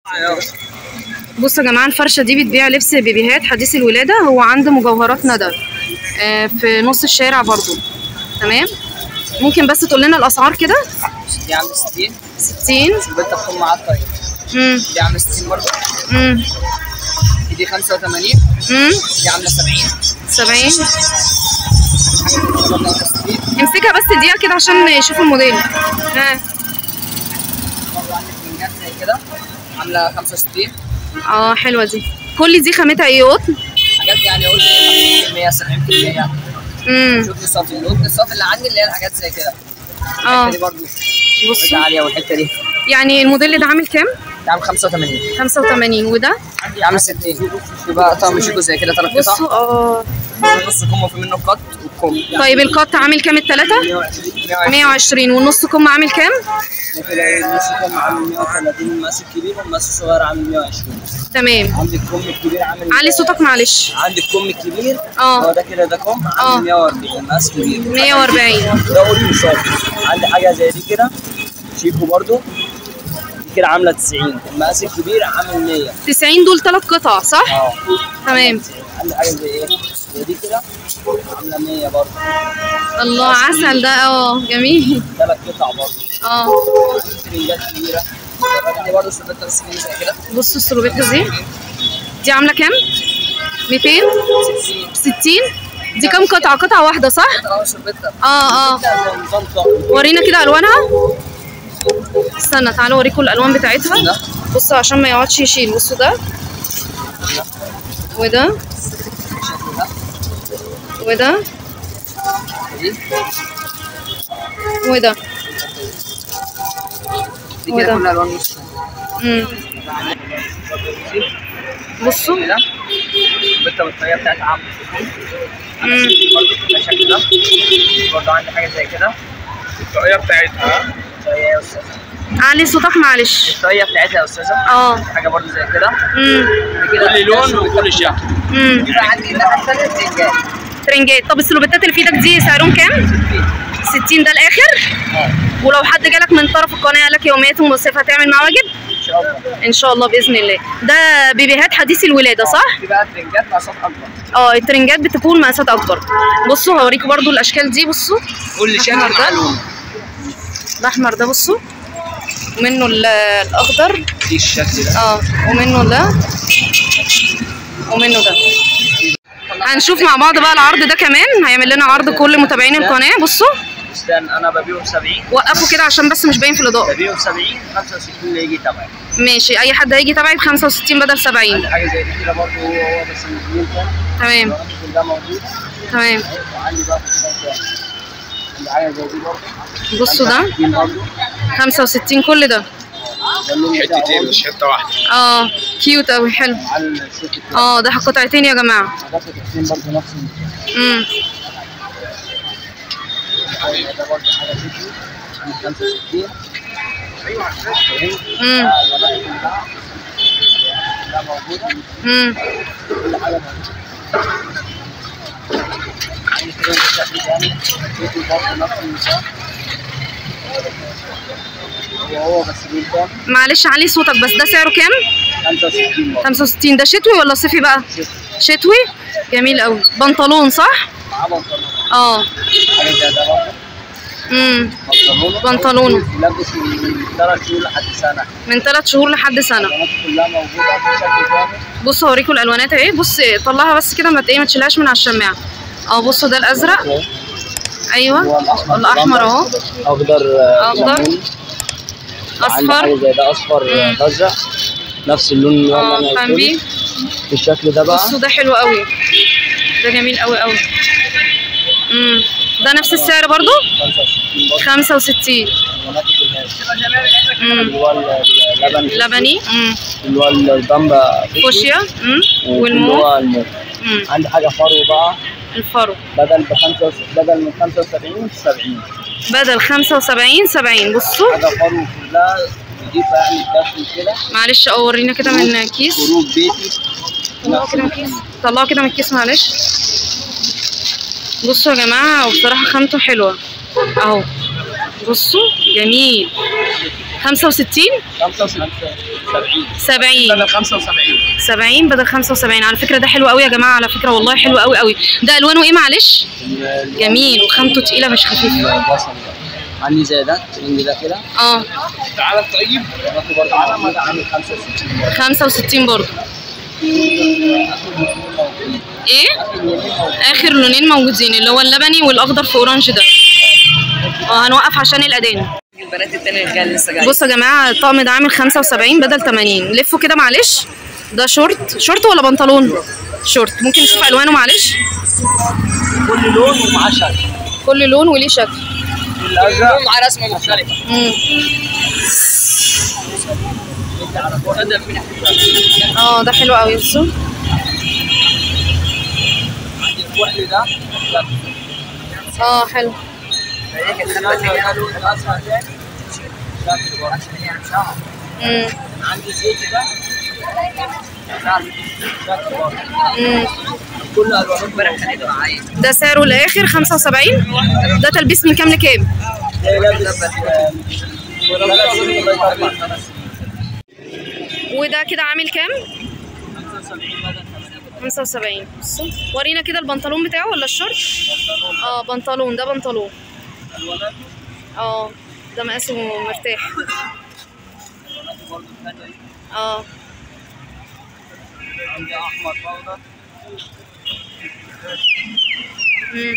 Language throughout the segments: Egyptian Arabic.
بصوا يا جماعه الفرشه دي بتبيع لبس بيبيهات حديث الولاده هو عند مجوهرات ندى آه، في نص الشارع برضو تمام ممكن بس تقول لنا الاسعار كده دي عامله 60 60 البنت تكون معاها الطريق امم دي عامله 60 برضه امم دي 85 امم دي عامله 70 70 حاجه برضه عامله 60 امسكها بس اديها كده عشان يشوفوا الموديل ها برضه عندك منجات زي كده عامله 65 اه حلوه دي كل دي خامتها ايه قطن حاجات يعني قول 50% 70% يعني امم شوف الصف اللون الصف اللي عندي اللي هي الحاجات زي كده اه الحته دي برضه بصوا عاليه والحته دي يعني الموديل ده عامل كام دي عامله 85 85 وده دي عامله 60 في بقى طقم شيكو زي كده ثلاث قطع بصوا اه نص كم وفي منه قط والكم طيب القط عامل كام التلاتة 120 120 والنص كم عامل كام تلاقي النص كم عامل 130 ماسك كبير والماسك صغير عامل 120 تمام عندك كم الكبير عامل علي صوتك معلش عندك كم الكبير اه. هو ده كده ده كم اه. عامل 140 ماسك كبير 140 ده قول صافي عندي حاجه زي دي كده شيكو برضو دي كده عامله 90 المقاس الكبير عامل 100 90 دول ثلاث قطع صح اه تمام عندي حاجه زي ايه زي دي كده عامله 100 برضو الله عسل ده اه جميل ثلاث قطع برضو اه عندي ترنجات كبيره دي برضه سلبتها بس كده زي كده بصوا السروبيتا دي دي عامله كام 200 60 دي كام قطعه قطعه واحده صح اه سلبتها اه اه ده زي نظام طقم ورينا كده الوانها استنى تعالوا اوريكم الالوان بتاعتها بصوا عشان ما يقعدش يشيل بصوا ده وده وده دي وده دي وده. كده كلها الوان نص امم بصوا كده البنت والطريقه بتاعتها عامله امم برضه بالشكل ده برضه عندي حاجه زي كده الطريقه بتاعتها زي ايه يا استاذه علي صوتك معلش الطريقه بتاعتها يا استاذه اه حاجه برضه زي كده امم دي كده كل لون وكل شكل امم كده عندي الناحيه الثانيه ترنجات ترنجات طب السلوبيتات اللي في ايدك دي سعرهم كام 60 ده الاخر ولو حد جالك من طرف القناه قال لك يوميات ومصيف هتعمل معاه واجب ان شاء الله ان شاء الله باذن الله ده بيبيهات حديث الولاده صح دي بقى ترنجات مع صوت اكبر اه الترنجات بتكون مقاسات اكبر بصوا هوريكم برضو الاشكال دي بصوا كل شكل الأحمر مع ده. لون الاحمر ده بصوا ومنه ال- الاخضر دي الشكل ده اه ومنه ده ومنه ده هنشوف مع بعض بقى العرض ده كمان هيعمل لنا عرض كل متابعين القناه بصوا استنى انا ببيعه ب 70 وقفوا كده عشان بس مش باين في الاضاءه ببيعه ب 70 65 اللي يجي تبعي ماشي اي حد هيجي تبعي ب 65 بدل 70 عندي حاجه زي دي كده برضه هو هو بس الاثنين تاني تمام كلها موجوده تمام وعندي بقى في الشاشة. عندي حاجه زي دي برضه بصوا ده 60 برضه 65 كل ده ده اللون بتاعه حتتين مش حته واحده اه كيوت قوي حلو على الشوك بتاعه اه ده قطعتين يا جماعه حاجات الاثنين برضه نفس ال- امم ده برضه حاجه فيديو عندي 65 امم آه، الورقة كلها كلها موجوده امم كل حاجه موجوده عندي كده شكل تاني فيديو برضه نفس النظام هو هو بس جدا معلش علي صوتك بس ده سعره كام 65 برضه 65 ده شتوي ولا صيفي بقى شتوي جميل قوي بنطلون صح معاه بنطلون اه حاجه زي ده برضه امم بنطلونه بنطلونه. لابس من ثلاث شهور لحد سنه من 3 شهور لحد سنه البنات كلها موجوده في شكل تاني بصوا هوريكم الالوانات اهي بص طلعها بس كده ما ت- ايه ما تشيلهاش من على الشماعه اه بصوا ده الازرق ايوه هو الاحمر الاحمر اهو اخضر أخضر. ليموني. عندي حاجه اصفر زي ده اصفر مم. ازرق نفس اللون اللي اه انا فاهم قلته بيه بالشكل ده بقى بصوا ده حلو قوي ده جميل قوي قوي امم ده نفس السعر برضو 65 برضه 65 البنات كلها امم اللي هو اللبني لبني امم اللي هو البامبا فوشيا امم واللي والموف هو الموف امم عندي حاجه فرو بقى الفرو بدل ب 75 بدل من 75 70 بدل 75 70 بصوا حاجه فرو كلها نضيفه يعني الداخل كده معلش اه ورينا كده من كيس خروج بيتي طلعوا كده من الكيس طلعوا كده من الكيس معلش بصوا يا جماعة وبصراحة خامته حلوة اهو بصوا جميل 65 65 70 70 بدل 75 70 بدل 75 على فكره ده حلو قوي يا جماعه على فكره والله حلو قوي قوي ده الوانه ايه معلش جميل وخامته تقيله مش خفيفه البصل ده عندي زي ده الترنج ده كده اه تعالى الطيب ده برضه موجود عامل 65 65 برضه ايه اخر لونين موجودين اللي هو اللبني والاخضر في اورانج ده اه هنوقف عشان الاذان البنات التانية اللي كان لسه جاي بصوا يا جماعه الطقم ده عامل 75 بدل 80 لفوا كده معلش ده شورت شورت ولا بنطلون شورت ممكن نشوف الوانه معلش كل لون ومعاه شكل كل لون وليه شكل الازرق معاه رسمه مختلفه مم. اه ده حلو قوي بصوا عندي الكحل ده اه حلو مم. عندي زيت ده مم. كل الوان امبارح كانت معايا ده سعره الاخر 75 ده تلبيس من كام لكام ده لابس وده كده عامل كام 75 بصوا ورينا كده البنطلون بتاعه ولا الشورت اه بنطلون ده بنطلون اه ده مقاسه مرتاح اه عندي احمر بودر مم.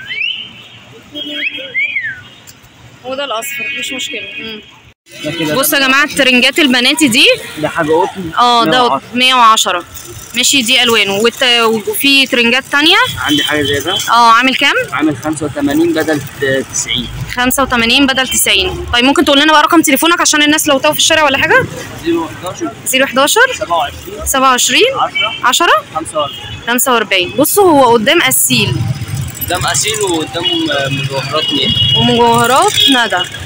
وده الاصفر مش مشكله مم. ده كده بصوا يا جماعه الترنجات البناتي دي ده حاجه قطن اه ده 110. 110 ماشي دي الوانه والت... وفي ترنجات تانية عندي حاجه زي ده اه عامل كام عامل 85 بدل 90 85 بدل 90 طيب ممكن تقول لنا بقى رقم تليفونك عشان الناس لو تاهوا في الشارع ولا حاجه 011 011 27 27 10 10 45 45 بصوا هو قدام قسيل قدام اسيل وقدام مجوهرات نيل ومجوهرات ندى